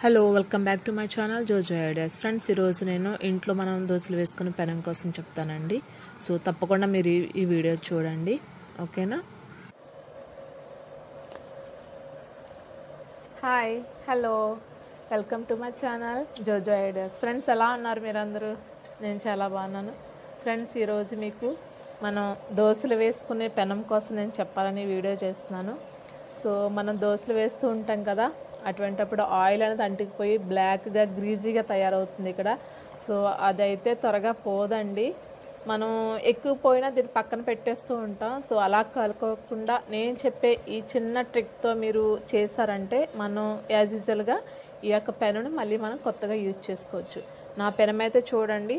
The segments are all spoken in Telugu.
hello welcome back to my channel Jojo Ideas friends ఈరోజు నేను ఇంట్లో మనం దోశలు వేసుకుని పెనం కోసం చెప్తానండి సో తప్పకుండా మీరు ఈ- ఈ వీడియో చూడండి ఓకేనా hi hello welcome to my channel Jojo Ideas friends ఎలా ఉన్నారు మీరందరూ నేను చాలా బాగున్నాను ఫ్రెండ్స్ ఈరోజు మీకు మనం దోశలు వేసుకునే పెనం కోసం నేను చెప్పాలని వీడియో చేస్తున్నాను సో మనం దోశలు వేస్తూ ఉంటాం కదా అటువంటప్పుడు ఆయిల్ అనేది అంటుకుపోయి బ్లాక్గా గ్రీజీగా తయారవుతుంది ఇక్కడ సో అదైతే త్వరగా పోదండి మనం ఎక్కువ పోయినా దీన్ని పక్కన పెట్టేస్తూ ఉంటాం సో అలా కలుకోకుండా నేను చెప్పే ఈ చిన్న ట్రిక్తో మీరు చేశారంటే మనం యాజ్ యూజువల్గా ఈ యొక్క పెన్నును మళ్ళీ మనం కొత్తగా యూజ్ చేసుకోవచ్చు నా పెనం అయితే చూడండి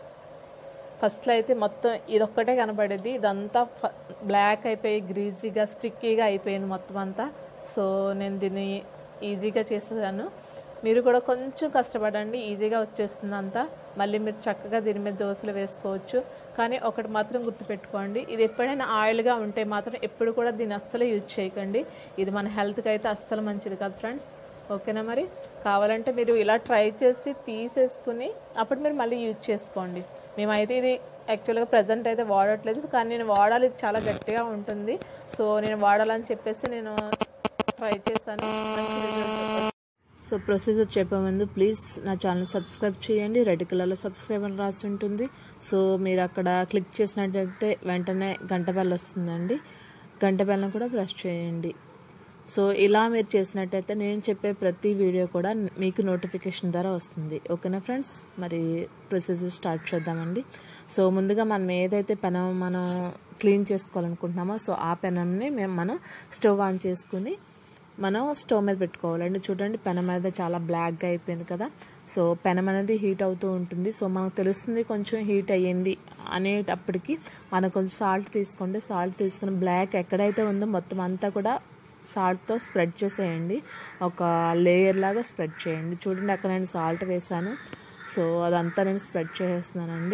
ఫస్ట్లో అయితే మొత్తం ఇదొక్కటే కనబడేది ఇదంతా ఫ- బ్లాక్ అయిపోయి గ్రీజీగా స్టిక్కీగా అయిపోయింది మొత్తం అంతా సో నేను దీన్ని ఈజీగా చేసేదాను మీరు కూడా కొంచెం కష్టపడండి ఈజీగా వచ్చేస్తుంది అంతా మళ్ళీ మీరు చక్కగా దీని మీద దోశలు వేసుకోవచ్చు కానీ ఒకటి మాత్రం గుర్తుపెట్టుకోండి ఇది ఎప్పుడైనా ఆయిల్గా ఉంటే మాత్రం ఎప్పుడు కూడా దీన్ని అస్సలు యూజ్ చేయకండి ఇది మన హెల్త్కి అయితే అస్సలు మంచిది కాదు ఫ్రెండ్స్ ఓకేనా మరి కావాలంటే మీరు ఇలా ట్రై చేసి తీసేసుకుని అప్పుడు మీరు మళ్ళీ యూజ్ చేసుకోండి మేమైతే ఇది యాక్చువల్గా ప్రజెంట్ అయితే వాడట్లేదు కానీ నేను వాడాలి ఇది చాలా గట్టిగా ఉంటుంది సో నేను వాడాలని చెప్పేసి నేను ట్రై చేశాను మంచి రిజల్ట్ సో ప్రొసీజర్ చెప్పే ముందు ప్లీజ్ నా ఛానల్ సబ్స్క్రైబ్ చేయండి రెడ్ కలర్లో సబ్స్క్రైబ్ అని రాసి ఉంటుంది సో మీరు అక్కడ క్లిక్ చేసినట్టయితే వెంటనే గంట బెల్ వస్తుందండి గంట బెల్లను కూడా ప్రెస్ చేయండి సో ఇలా మీరు చేసినట్టయితే నేను చెప్పే ప్రతి వీడియో కూడా మీకు నోటిఫికేషన్ ద్వారా వస్తుంది ఓకేనా ఫ్రెండ్స్ మరి ప్రొసీజర్ స్టార్ట్ చేద్దామండి సో ముందుగా మనం ఏదైతే పెనం మనం క్లీన్ చేసుకోవాలనుకుంటున్నామో సో ఆ పెనంని మేము మనం స్టవ్ ఆన్ చేసుకుని మనం స్టవ్ మీద పెట్టుకోవాలండి చూడండి పెనం అనేది చాలా బ్లాక్గా అయిపోయింది కదా సో పెనం అనేది హీట్ అవుతూ ఉంటుంది సో మనకు తెలుస్తుంది కొంచెం హీట్ అయ్యింది అనేటప్పటికి మనం కొంచెం సాల్ట్ తీసుకోండి సాల్ట్ తీసుకుని బ్లాక్ ఎక్కడైతే ఉందో మొత్తం అంతా కూడా సాల్ట్తో స్ప్రెడ్ చేసేయండి ఒక లేయర్ లాగా స్ప్రెడ్ చేయండి చూడండి అక్కడ నేను సాల్ట్ వేసాను సో అదంతా నేను స్ప్రెడ్ చేసేస్తున్నానండి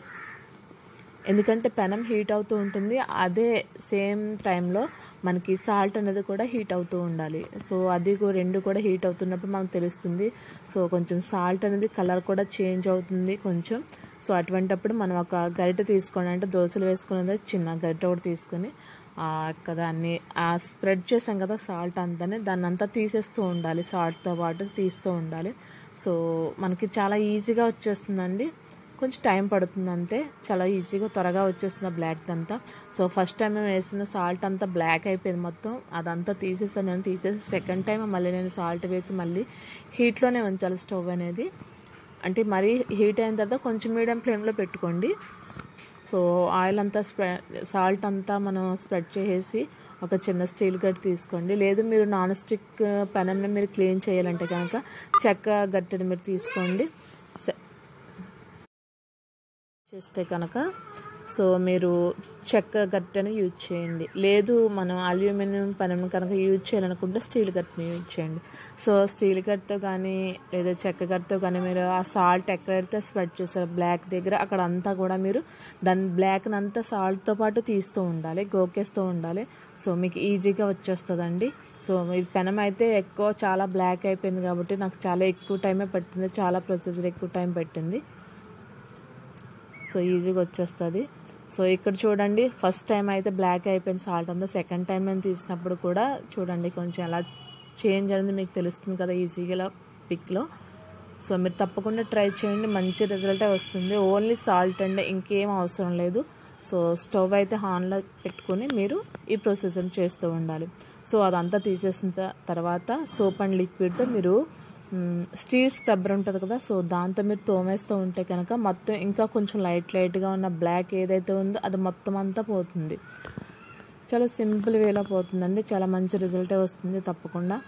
ఎందుకంటే పెనం హీట్ అవుతూ ఉంటుంది అదే సేమ్ టైంలో మనకి సాల్ట్ అనేది కూడా హీట్ అవుతూ ఉండాలి సో అది కూ- రెండు కూడా హీట్ అవుతున్నప్పుడు మనకు తెలుస్తుంది సో కొంచెం సాల్ట్ అనేది కలర్ కూడా చేంజ్ అవుతుంది కొంచెం సో అటువంటప్పుడు మనం ఒక గరిటె తీసుకోండి అంటే దోశలు వేసుకునేది చిన్న గరిటె ఒకటి తీసుకొని ఆ యొక్క దాన్ని ఆ స్ప్రెడ్ చేసాం కదా సాల్ట్ అంతానే దాన్ని అంతా తీసేస్తూ ఉండాలి సాల్ట్తో పాటు తీస్తూ ఉండాలి సో మనకి చాలా ఈజీగా వచ్చేస్తుందండి కొంచెం టైం పడుతుంది అంతే చాలా ఈజీగా త్వరగా వచ్చేస్తుంది బ్లాక్ అంతా సో ఫస్ట్ టైం మేము వేసిన సాల్ట్ అంతా బ్లాక్ అయిపోయింది మొత్తం అదంతా తీసేసాను నేను తీసేసి సెకండ్ టైం మళ్ళీ నేను సాల్ట్ వేసి మళ్ళీ హీట్లోనే ఉంచాలి స్టవ్ అనేది అంటే మరీ హీట్ అయిన తర్వాత కొంచెం మీడియం ఫ్లేమ్లో పెట్టుకోండి సో ఆయిల్ అంతా స్ప్రె సాల్ట్ అంతా మనం స్ప్రెడ్ చేసేసి ఒక చిన్న స్టీల్ గట్టి తీసుకోండి లేదు మీరు నాన్ స్టిక్ పెనంని మీరు క్లీన్ చేయాలంటే కనుక చెక్క గట్టెని మీరు తీసుకోండి స- చేస్తే కనుక సో మీరు చెక్క గట్టెని యూజ్ చేయండి లేదు మనం అల్యూమినియం పెనం కనుక యూజ్ చేయాలనుకుంటే స్టీల్ గట్టెని యూజ్ చేయండి సో స్టీల్ గట్తో కానీ లేదా చెక్క గట్తో కానీ మీరు ఆ సాల్ట్ ఎక్కడైతే స్ప్రెడ్ చేస్తారో బ్లాక్ దగ్గర అక్కడ అంతా కూడా మీరు దాని బ్లాక్ని అంతా సాల్ట్తో పాటు తీస్తూ ఉండాలి గోకేస్తూ ఉండాలి సో మీకు ఈజీగా వచ్చేస్తుందండి సో మీ పెనం అయితే ఎక్కువ చాలా బ్లాక్ అయిపోయింది కాబట్టి నాకు చాలా ఎక్కువ టైమే పట్టింది చాలా ప్రొసీజర్ ఎక్కువ టైం పట్టింది సో ఈజీగా వచ్చేస్తుంది సో ఇక్కడ చూడండి ఫస్ట్ టైం అయితే బ్లాక్ అయిపోయింది సాల్ట్ అంతా సెకండ్ టైం నేను తీసినప్పుడు కూడా చూడండి కొంచెం ఎలా చేంజ్ అనేది మీకు తెలుస్తుంది కదా ఈజీగా పిక్లో సో మీరు తప్పకుండా ట్రై చేయండి మంచి రిజల్టే వస్తుంది ఓన్లీ సాల్ట్ అండి ఇంకేం అవసరం లేదు సో స్టవ్ అయితే ఆన్లో పెట్టుకొని మీరు ఈ ప్రొసెసర్ చేస్తూ ఉండాలి సో అదంతా తీసేసిన త- తర్వాత సోప్ అండ్ లిక్విడ్తో మీరు మ్, స్టీల్ స్క్రబ్బర్ ఉంటుంది కదా సో దాంతో మీరు తోమేస్తూ ఉంటే కనుక మొత్తం ఇంకా కొంచెం లైట్ లైట్గా ఉన్న బ్లాక్ ఏదైతే ఉందో అది మొత్తం అంతా పోతుంది చాలా సింపుల్ వేలో పోతుందండి చాలా మంచి రిజల్టే వస్తుంది తప్పకుండా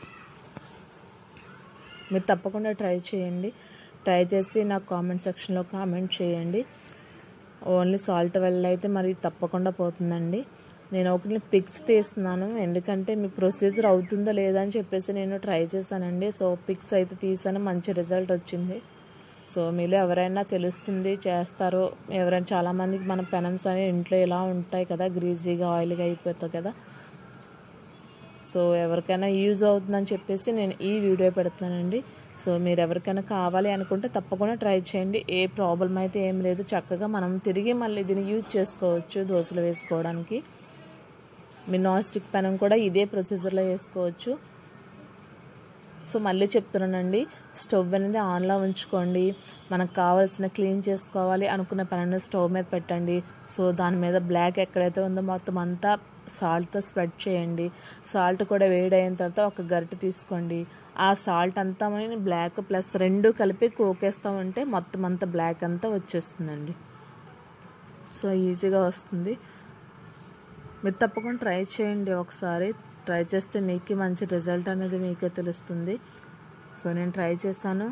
మీరు తప్పకుండా ట్రై చేయండి ట్రై చేసి నాకు కామెంట్ సెక్షన్లో కామెంట్ చేయండి ఓన్లీ సాల్ట్ వల్ల అయితే మరి తప్పకుండా పోతుందండి నేను ఒకటి పిక్స్ తీస్తున్నాను ఎందుకంటే మీ ప్రొసీజర్ అవుతుందా లేదా అని చెప్పేసి నేను ట్రై చేశానండి సో పిక్స్ అయితే తీసాను మంచి రిజల్ట్ వచ్చింది సో మీలో ఎవరైనా తెలుస్తుంది చేస్తారో ఎవరైనా చాలామందికి మన పెనమ్స్ అవి ఇంట్లో ఇలా ఉంటాయి కదా గ్రీజీగా ఆయిల్గా అయిపోతాయి కదా సో సో ఎవరికైనా యూజ్ అవుతుందని చెప్పేసి నేను ఈ వీడియో పెడుతున్నానండి సో మీరు ఎవరికైనా కావాలి అనుకుంటే తప్పకుండా ట్రై చేయండి ఏ ప్రాబ్లం అయితే ఏం లేదు చక్కగా మనం తిరిగి మళ్ళీ దీన్ని యూజ్ చేసుకోవచ్చు దోశలు వేసుకోవడానికి మీ నాన్ స్టిక్ పెనం కూడా ఇదే ప్రొసీజర్లో వేసుకోవచ్చు సో మళ్ళీ చెప్తున్నానండి స్టవ్ అనేది ఆన్లో ఉంచుకోండి మనకు కావాల్సిన క్లీన్ చేసుకోవాలి అనుకున్న పని స్టవ్ మీద పెట్టండి సో దాని మీద బ్లాక్ ఎక్కడైతే ఉందో మొత్తం అంతా సాల్ట్తో స్ప్రెడ్ చేయండి సాల్ట్ కూడా వేడి అయిన తర్వాత ఒక గరిటె తీసుకోండి ఆ సాల్ట్ అంతా మన బ్లాక్ ప్లస్ రెండు కలిపి కోకేస్తామంటే మొత్తం అంతా బ్లాక్ అంతా వచ్చేస్తుందండి సో ఈజీగా వస్తుంది మీరు తప్పకుండా ట్రై చేయండి ఒకసారి ట్రై చేస్తే మీకు మంచి రిజల్ట్ అనేది మీకే తెలుస్తుంది సో నేను ట్రై చేశాను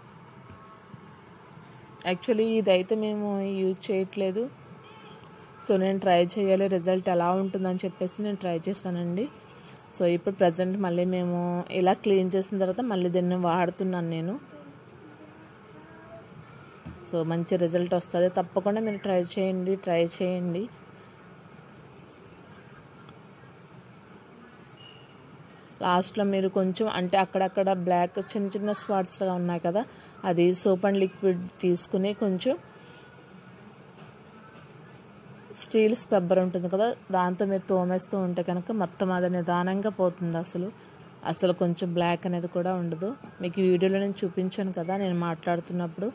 యాక్చువల్లీ ఇదైతే మేము యూజ్ చేయట్లేదు సో నేను ట్రై చేయాలి రిజల్ట్ ఎలా ఉంటుందని చెప్పేసి నేను ట్రై చేశానండి సో ఇప్పుడు ప్రజెంట్ మళ్ళీ మేము ఇలా క్లీన్ చేసిన తర్వాత మళ్ళీ దీన్ని వాడుతున్నాను నేను సో మంచి రిజల్ట్ వస్తుంది తప్పకుండా మీరు ట్రై చేయండి ట్రై చేయండి లాస్ట్లో మీరు కొంచెం అంటే అక్కడక్కడ బ్లాక్ చిన్న చిన్న స్పాట్స్గా ఉన్నాయి కదా అది సోప్ అండ్ లిక్విడ్ తీసుకుని కొంచెం స్టీల్ స్క్రబ్బర్ ఉంటుంది కదా దాంతో మీరు తోమేస్తూ ఉంటే కనుక మొత్తం అది నిదానంగా పోతుంది అసలు అసలు కొంచెం బ్లాక్ అనేది కూడా ఉండదు మీకు వీడియోలో నేను చూపించాను కదా నేను మాట్లాడుతున్నప్పుడు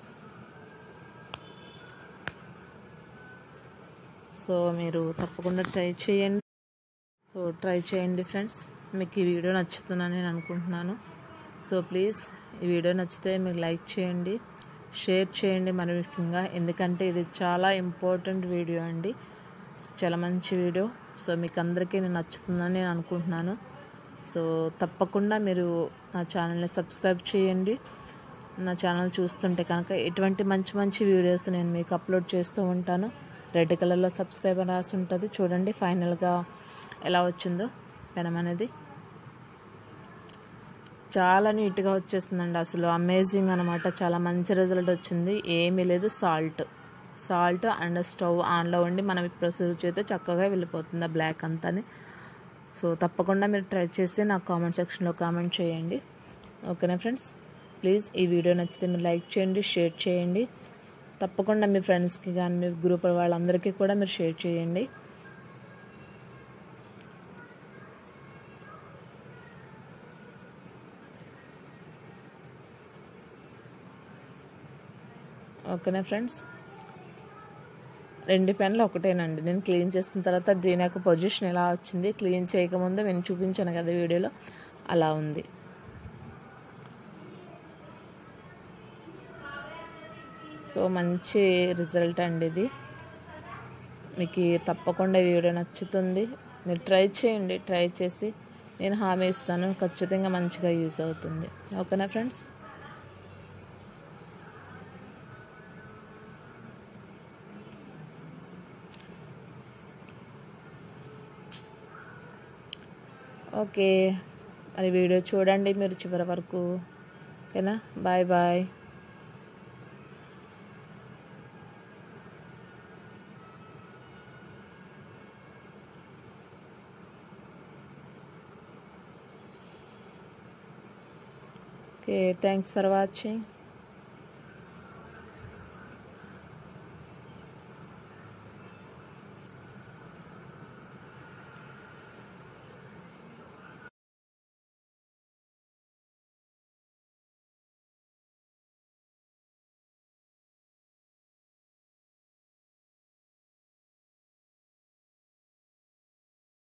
సో మీరు తప్పకుండా ట్రై చేయండి సో ట్రై చేయండి ఫ్రెండ్స్ మీకు ఈ వీడియో నచ్చుతుందని నేను అనుకుంటున్నాను సో ప్లీజ్ ఈ వీడియో నచ్చితే మీరు లైక్ చేయండి షేర్ చేయండి మరి ముఖ్యంగా ఎందుకంటే ఇది చాలా ఇంపార్టెంట్ వీడియో అండి చాలా మంచి వీడియో సో మీకు అందరికీ నేను నచ్చుతుందని నేను అనుకుంటున్నాను సో తప్పకుండా మీరు నా ఛానల్ని సబ్స్క్రైబ్ చేయండి నా ఛానల్ చూస్తుంటే కనుక ఎటువంటి మంచి మంచి వీడియోస్ నేను మీకు అప్లోడ్ చేస్తూ ఉంటాను రెడ్ కలర్లో సబ్స్క్రైబ్ రాసి ఉంటుంది చూడండి ఫైనల్గా ఎలా వచ్చిందో పెనం అనేది చాలా నీట్గా వచ్చేస్తుందండి అసలు అమేజింగ్ అనమాట చాలా మంచి రిజల్ట్ వచ్చింది ఏమీ లేదు సాల్ట్ సాల్ట్ అండ్ స్టవ్ ఆన్లో ఉండి మనం ప్రొసీజర్ చేస్తే చక్కగా వెళ్ళిపోతుంది ఆ బ్లాక్ అంతాని సో తప్పకుండా మీరు ట్రై చేసి నాకు కామెంట్ సెక్షన్లో కామెంట్ చేయండి ఓకేనా ఫ్రెండ్స్ ప్లీజ్ ఈ వీడియో నచ్చితే మీరు లైక్ చేయండి షేర్ చేయండి తప్పకుండా మీ ఫ్రెండ్స్కి కానీ మీ గ్రూప్ వాళ్ళందరికీ కూడా మీరు షేర్ చేయండి ఓకేనా ఫ్రెండ్స్ రెండు పెన్లు ఒకటేనండి నేను క్లీన్ చేసిన తర్వాత దీని యొక్క పొజిషన్ ఎలా వచ్చింది క్లీన్ చేయకముందు నేను చూపించాను కదా వీడియోలో అలా ఉంది సో మంచి రిజల్ట్ అండి ఇది మీకు తప్పకుండా వీడియో నచ్చుతుంది మీరు ట్రై చేయండి ట్రై చేసి నేను హామీ ఇస్తాను ఖచ్చితంగా మంచిగా యూజ్ అవుతుంది ఓకేనా ఫ్రెండ్స్ ఓకే మరి వీడియో చూడండి మీరు చివరి వరకు ఓకేనా bye bye okay thanks for watching